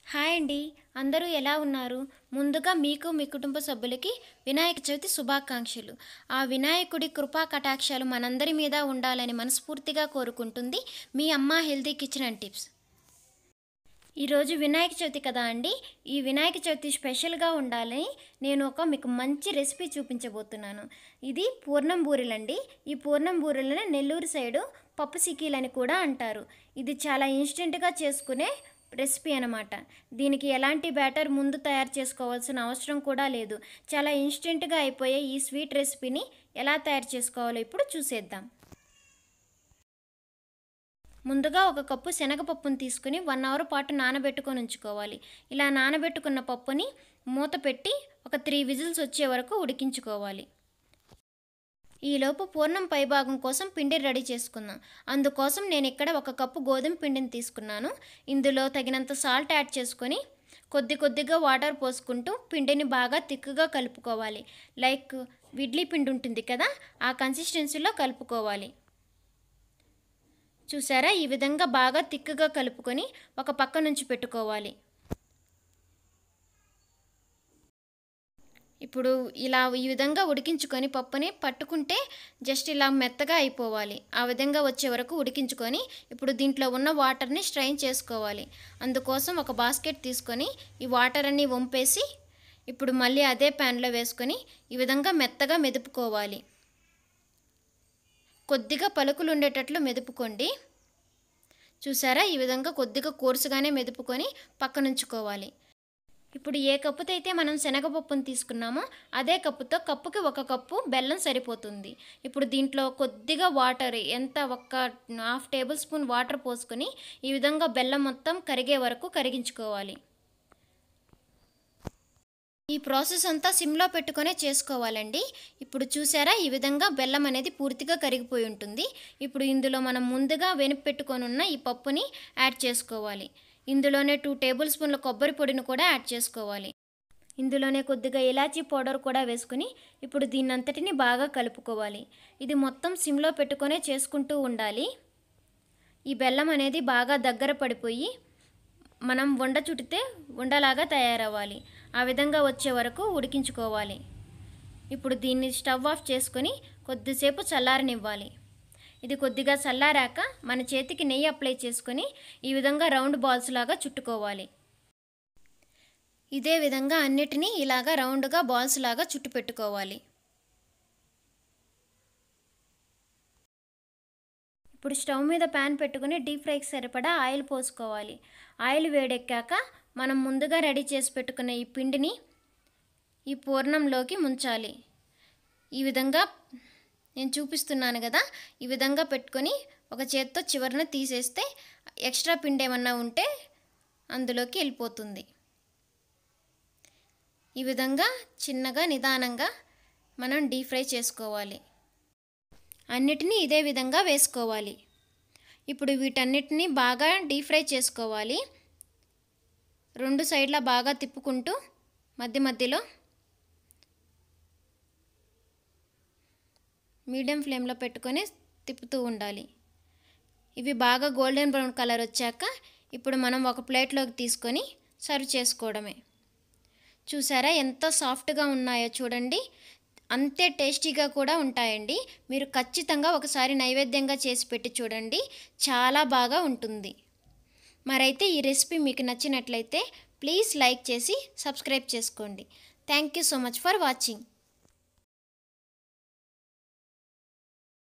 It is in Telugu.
హాయ్ అండి అందరూ ఎలా ఉన్నారు ముందుగా మీకు మీ కుటుంబ సభ్యులకి వినాయక చవితి శుభాకాంక్షలు ఆ వినాయకుడి కృపా కటాక్షాలు మనందరి మీద ఉండాలని మనస్ఫూర్తిగా కోరుకుంటుంది మీ అమ్మ హెల్తీ కిచెన్ అండ్ టిప్స్ ఈరోజు వినాయక చవితి కదా అండి ఈ వినాయక చవితి స్పెషల్గా ఉండాలని నేను ఒక మీకు మంచి రెసిపీ చూపించబోతున్నాను ఇది పూర్ణం బూరెలండి ఈ పూర్ణం బూరెలను నెల్లూరు సైడు పప్పు సిక్కీలని కూడా అంటారు ఇది చాలా ఇన్స్టెంట్గా చేసుకునే రెసిపీ అనమాట దీనికి ఎలాంటి బ్యాటర్ ముందు తయారు చేసుకోవాల్సిన అవసరం కూడా లేదు చాలా ఇన్స్టెంట్గా అయిపోయే ఈ స్వీట్ రెసిపీని ఎలా తయారు చేసుకోవాలో ఇప్పుడు చూసేద్దాం ముందుగా ఒక కప్పు శనగపప్పును తీసుకుని వన్ అవర్ పాటు నానబెట్టుకొని ఉంచుకోవాలి ఇలా నానబెట్టుకున్న పప్పుని మూత పెట్టి ఒక త్రీ విజిల్స్ వచ్చే వరకు ఉడికించుకోవాలి ఈలోపు పూర్ణం పైభాగం కోసం పిండి రెడీ చేసుకుందాం అందుకోసం నేను ఇక్కడ ఒక కప్పు గోధుమ పిండిని తీసుకున్నాను ఇందులో తగినంత సాల్ట్ యాడ్ చేసుకొని కొద్ది కొద్దిగా వాటర్ పోసుకుంటూ పిండిని బాగా తిక్కుగా కలుపుకోవాలి లైక్ ఇడ్లీ పిండి ఉంటుంది కదా ఆ కన్సిస్టెన్సీలో కలుపుకోవాలి చూసారా ఈ విధంగా బాగా తిక్కుగా కలుపుకొని ఒక పక్క నుంచి పెట్టుకోవాలి ఇప్పుడు ఇలా ఈ విధంగా ఉడికించుకొని పప్పుని పట్టుకుంటే జస్ట్ ఇలా మెత్తగా అయిపోవాలి ఆ విధంగా వచ్చే వరకు ఉడికించుకొని ఇప్పుడు దీంట్లో ఉన్న వాటర్ని స్ట్రైన్ చేసుకోవాలి అందుకోసం ఒక బాస్కెట్ తీసుకొని ఈ వాటర్ అన్ని వంపేసి ఇప్పుడు మళ్ళీ అదే ప్యాన్లో వేసుకొని ఈ విధంగా మెత్తగా మెదుపుకోవాలి కొద్దిగా పలుకులు ఉండేటట్లు మెదుపుకోండి చూసారా ఈ విధంగా కొద్దిగా కోర్సుగానే మెదుపుకొని పక్కనుంచుకోవాలి ఇప్పుడు ఏ కప్పుతో అయితే మనం శనగపప్పును తీసుకున్నామో అదే కప్పుతో కప్పుకి ఒక కప్పు బెల్లం సరిపోతుంది ఇప్పుడు దీంట్లో కొద్దిగా వాటర్ ఎంత ఒక్క హాఫ్ టేబుల్ స్పూన్ వాటర్ పోసుకొని ఈ విధంగా బెల్లం మొత్తం కరిగే వరకు కరిగించుకోవాలి ఈ ప్రాసెస్ అంతా సిమ్లో పెట్టుకునే చేసుకోవాలండి ఇప్పుడు చూసారా ఈ విధంగా బెల్లం అనేది పూర్తిగా కరిగిపోయి ఉంటుంది ఇప్పుడు ఇందులో మనం ముందుగా వెనుపు పెట్టుకొని ఉన్న ఈ పప్పుని యాడ్ చేసుకోవాలి ఇందులోనే టూ టేబుల్ స్పూన్ల కొబ్బరి పొడిని కూడా యాడ్ చేసుకోవాలి ఇందులోనే కొద్దిగా ఇలాచీ పౌడర్ కూడా వేసుకుని ఇప్పుడు దీన్నంతటిని బాగా కలుపుకోవాలి ఇది మొత్తం సిమ్లో పెట్టుకొనే చేసుకుంటూ ఉండాలి ఈ బెల్లం అనేది బాగా దగ్గర పడిపోయి మనం వండ చుట్టితే ఉండలాగా తయారవ్వాలి ఆ విధంగా వచ్చే వరకు ఉడికించుకోవాలి ఇప్పుడు దీన్ని స్టవ్ ఆఫ్ చేసుకొని కొద్దిసేపు చల్లారనివ్వాలి ఇది కొద్దిగా చల్లారాక మన చేతికి నెయ్యి అప్లై చేసుకొని ఈ విధంగా రౌండ్ బాల్స్ లాగా చుట్టుకోవాలి ఇదే విధంగా అన్నిటినీ ఇలాగా రౌండ్గా బాల్స్ లాగా చుట్టు పెట్టుకోవాలి ఇప్పుడు స్టవ్ మీద ప్యాన్ పెట్టుకుని డీప్ ఫ్రైకి సరిపడా ఆయిల్ పోసుకోవాలి ఆయిల్ వేడెక్కాక మనం ముందుగా రెడీ చేసి పెట్టుకున్న ఈ పిండిని ఈ పూర్ణంలోకి ముంచాలి ఈ విధంగా నేను చూపిస్తున్నాను కదా ఈ విధంగా పెట్టుకొని ఒక చేత్తో చివరన తీసేస్తే ఎక్స్ట్రా పిండి ఏమన్నా ఉంటే అందులోకి వెళ్ళిపోతుంది ఈ విధంగా చిన్నగా నిదానంగా మనం డీప్ ఫ్రై చేసుకోవాలి అన్నిటినీ ఇదే విధంగా వేసుకోవాలి ఇప్పుడు వీటన్నిటిని బాగా డీప్ ఫ్రై చేసుకోవాలి రెండు సైడ్ల బాగా తిప్పుకుంటూ మధ్య మధ్యలో మీడియం ఫ్లేమ్లో పెట్టుకొని తిప్పుతూ ఉండాలి ఇవి బాగా గోల్డెన్ బ్రౌన్ కలర్ వచ్చాక ఇప్పుడు మనం ఒక ప్లేట్లోకి తీసుకొని సర్వ్ చేసుకోవడమే చూసారా ఎంత సాఫ్ట్గా ఉన్నాయో చూడండి అంతే టేస్టీగా కూడా ఉంటాయండి మీరు ఖచ్చితంగా ఒకసారి నైవేద్యంగా చేసి పెట్టి చూడండి చాలా బాగా ఉంటుంది మరైతే ఈ రెసిపీ మీకు నచ్చినట్లయితే ప్లీజ్ లైక్ చేసి సబ్స్క్రైబ్ చేసుకోండి thank you so much for watching